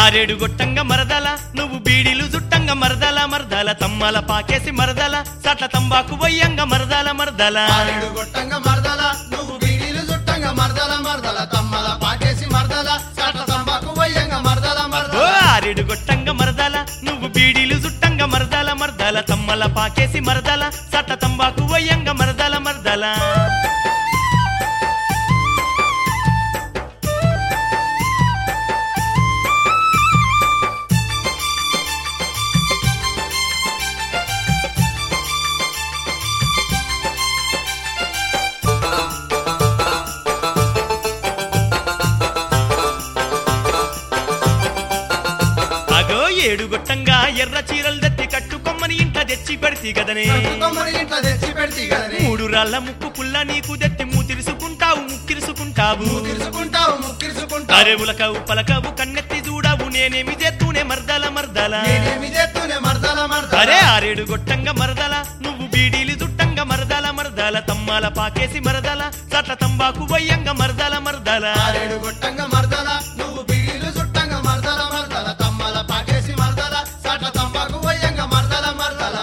ఆరేడు గొట్టంగ మరదల నువ్వు బీడీలు జుట్టంగ మరదల మరదల తమ్మల పాకేసి మరదల సట్ల తంబాకు వయ్యంగ మరదల మరదల ఆరేడు గొట్టంగా మరదల నువ్వు బీడీలు చుట్టంగా మరదల మరదల తమ్మల పాకేసి మరదల సాట తంబాకు వయ్యంగా మరదల ఓ మరదల ఆరేడు గొట్టంగ మరదల నువ్వు బీడీలు జుట్టంగ మరదల మరదల తమ్మల పాకేసి మరదల సట్ల తంబాకు వయ్యంగ మరదల మరదల అగో ఏడు గొట్టంగా ఎర్ర చీరలు దత్తి కట్టుకొమ్మని ఇంట తెచ్చి పెడితి గదనే కట్టుకొమ్మని ఇంట్లో తెచ్చి పెడితే కదని మూడు రాళ్ళ ముక్కు పుల్ల నీకు దెత్తి మూతిరుసుకుంటావు ముక్కిరుసుకుంటావు ముక్కిరుసుకుంటావు ముక్కిరుసుకుంటావు అరేవులకవు పలకవు కన్నెత్తి చూడవు నేనేమి చేస్తూనే మర్దల మర్దల నేనేమి చేస్తూనే మరదల మరదల అరే ఆరేడు గొట్టంగ మరదల నువ్వు బీడీలు చుట్టంగ మరదల మరదల తమ్మాల పాకేసి మరదల సట్ల తంబాకు వయ్యంగ మరదల మరదల ఆరేడు గొట్టంగా మరదల నువ్వు బీడీలు చుట్టంగా మరదల మరదల తమ్మల పాకేసి మరదల సాట తంబాకు వయ్యంగా మరదల మరదల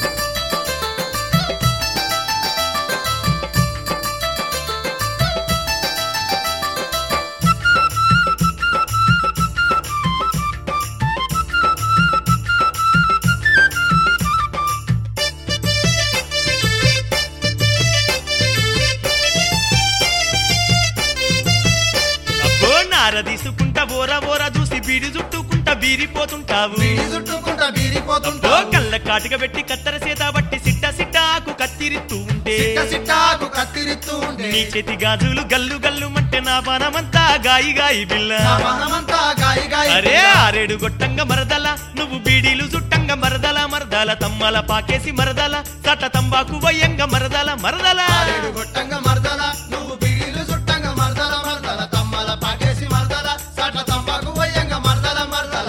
అబ్బో నార తీసుకుంటా ఓర ఓర చూసి బీడి చుట్టుకుంటా బీరిపోతుంటావు బీడి చుట్టుకుంటా అబ్బో బీరిపోతుంటావు కళ్ళ కాటుక పెట్టి కత్తెర చేత బట్టి సిట్ట సిట్ట ఆకు కత్తిరిత్తూ ఉంటే సిట్ట సిట్టాకు కత్తిరిస్తూ ఉంటే నీ చేతి గాజులు గల్లు గల్లు మంటే నా పానమంతా గాయి గాయి బిల్ల నా మనమంతా గాయి గాయి అరే ఆరేడు గొట్టంగ మరదల నువ్వు బీడీలు చుట్టంగ మరదల మరదల తమ్మల పాకేసి మరదల సట తంబాకు వయ్యంగ మరదల మరదల ఆరేడు గొట్టంగా మరదల నువ్వు బీడీలు చుట్టంగా మరదల మరదల తమ్మల పాకేసి మరదల సాట తంబాకు వయ్యంగా మరదల మరదల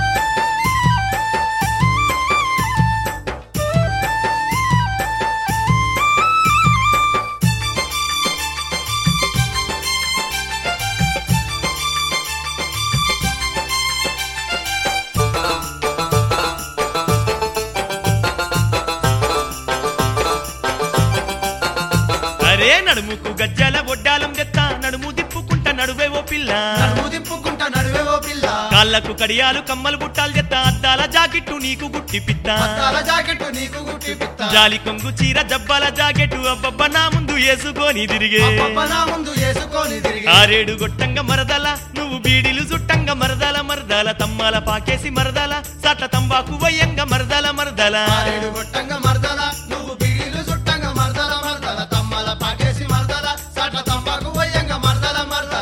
అరే నడుముకు గజ్జల ఒడ్డాలం తెత్తా నడుము దిప్పుకుంటా నడువే ఓ పిల్ల నడుము దిప్పుకుంటా నడువే ఓ పిల్ల కాళ్ళకు కడియాలు కమ్మలు బుట్టాలు తెత్తా అద్దాల జాకెట్టు నీకు గుట్టి పిత్తా అద్దాల జాకెట్ నీకు గుట్టి పిత్త జాలి కొంగు చీర జబ్బాల జాకెట్టు అబ్బబ్బ నా ముందు వేసుకొని తిరిగే అబ్బబ్బ నా ముందు వేసుకొని తిరిగి ఆరేడు గొట్టంగ మరదల నువ్వు బీడీలు చుట్టంగ మరదల మరదల తమ్మాల పాకేసి మరదల సట్ల తంబాకు వయ్యంగ మరదల మరదల ఆరేడు గొట్టంగా మరదల నువ్వు బీడీలు చుట్టంగా మరదల మరదల తమ్మల పాకేసి మరదల సాట తంబాకు వయ్యంగా మరదల మరదల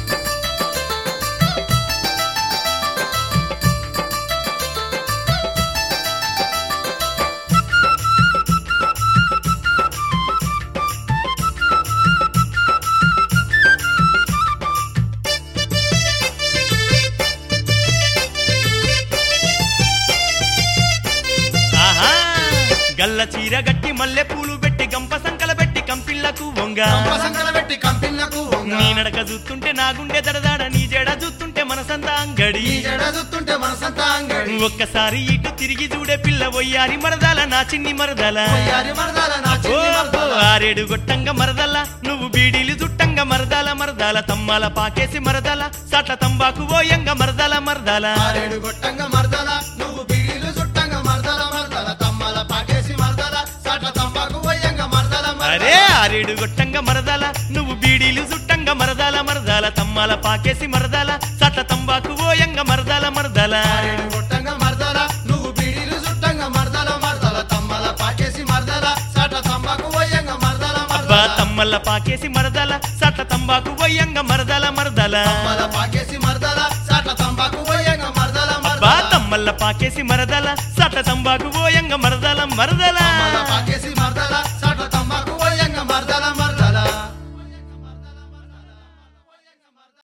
ఆహా గల్ల చీర గట్టి మల్లె పూలు పెట్టి గంప సంకల పెట్టి కంపిళ్లకు వంగ సంకల పెట్టి కంపిన్లకు నీ నడక చూస్తుంటే నా గుండె దడదాడ నీ జడ చూస్తుంటే మనసంతా అంగడి ఈ జడ చూస్తుంటే మనసంతా అంగడి ఒక్కసారి ఇటు తిరిగి చూడే పిల్ల వయ్యారి మరదల నా చిన్ని మరదల వయ్యారి మరదల నా ఓ చిన్ని అబ్బో, మరదల ఆరేడు గొట్టంగ మరదల నువ్వు బీడీలు చుట్టంగ మరదల మరదల తమ్మాల పాకేసి మరదల సట్ల తంబాకు ఓయంగ మరదల మరదల ఆరేడు గొట్టంగా మరదల నువ్వు బీడీలు చుట్టంగా మరదల మరదల తమ్మల పాకేసి మరదల సాట తంబాకు వయ్యంగా మరదల అరే మరదల ఆరేడు గొట్టంగ మరదల నువ్వు బీడీలు చుట్టంగ మరదల మరదల తమ్మాల పాకేసి మరదల సట్ల తంబాకు ఓయంగ మరదల మరదల ఆరేడు గొట్టంగా మరదల నువ్వు బీడీలు చుట్టంగా మరదల మరదల తమ్మల పాకేసి మరదల సాట తంబాకు వయ్యంగా మరదల అబ్బా మరదల తమ్మల్ల పాకేసి మరదల సట్ల తంబాకు వయ్యంగ మరదల మరదల తమ్మల పాకేసి మరదల సాట తంబాకు వయ్యంగా మరదల అబ్బా మరదల తమ్మల్ల పాకేసి మరదల సట్ల తంబాకు ఓయంగ మరదల మరదల తమ్మల పాకేసి మరదల